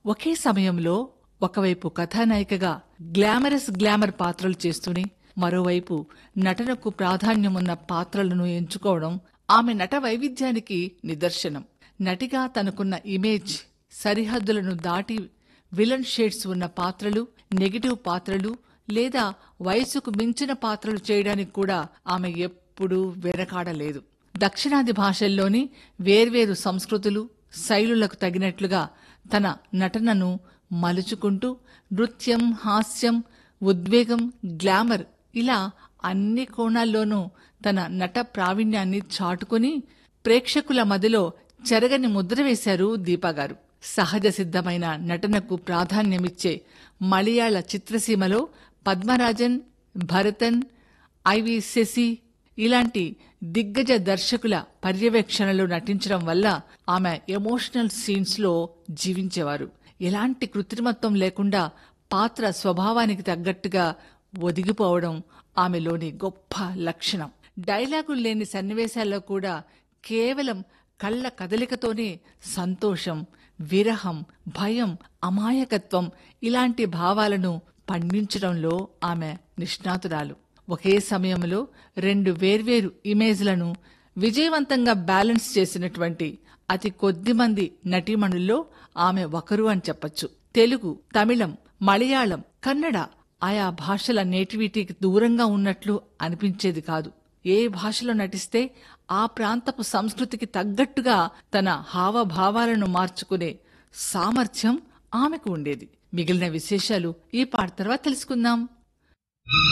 ఒకే సమయంలో ఒకవైపు కథానాయికగా గ్లామరస్ గ్లామర్ పాత్రలు చేస్తూనే మరోవైపు నటనకు ప్రాధాన్యమున్న పాత్రలను ఎంచుకోవడం ఆమె నట వైవిధ్యానికి నిదర్శనం నటిగా తనకున్న ఇమేజ్ సరిహద్దులను దాటి విలన్ షేడ్స్ ఉన్న పాత్రలు నెగిటివ్ పాత్రలు లేదా వయసుకు మించిన పాత్రలు చేయడానికి కూడా ఆమె ఎప్పుడూ వెనకాడలేదు దక్షిణాది భాషల్లోని వేర్వేరు సంస్కృతులు శైలులకు తగినట్లుగా తన నటనను మలుచుకుంటూ నృత్యం హాస్యం ఉద్వేగం గ్లామర్ ఇలా అన్ని కోణాల్లోనూ తన నట ప్రావీణ్యాన్ని చాటుకుని ప్రేక్షకుల మదిలో చెరగని ముద్ర వేశారు దీపాగారు సహజ సిద్ధమైన నటనకు ప్రాధాన్యమిచ్చే మలయాళ చిత్రసీమలో పద్మరాజన్ భరతన్ ఐవి శశి ఇలాంటి దిగ్గజ దర్శకుల పర్యవేక్షణలో నటించడం వల్ల ఆమె ఎమోషనల్ సీన్స్ లో జీవించేవారు ఎలాంటి కృత్రిమత్వం లేకుండా పాత్ర స్వభావానికి తగ్గట్టుగా ఒదిగిపోవడం ఆమెలోని గొప్ప లక్షణం డైలాగులు లేని సన్నివేశాల్లో కూడా కేవలం కళ్ళ కదలికతోనే సంతోషం విరహం భయం అమాయకత్వం ఇలాంటి భావాలను పండించడంలో ఆమె నిష్ణాతురాలు ఒకే సమయంలో రెండు వేర్వేరు ఇమేజ్లను విజయవంతంగా బ్యాలెన్స్ చేసినటువంటి అతి కొద్ది మంది నటీమణుల్లో ఆమె ఒకరు అని చెప్పొచ్చు తెలుగు తమిళం మలయాళం కన్నడ ఆయా భాషల నేటివిటీకి దూరంగా ఉన్నట్లు అనిపించేది కాదు ఏ భాషలో నటిస్తే ఆ ప్రాంతపు సంస్కృతికి తగ్గట్టుగా తన హావభావాలను మార్చుకునే సామర్థ్యం ఆమెకు ఉండేది మిగిలిన విశేషాలు ఈ పాట తర్వాత తెలుసుకుందాం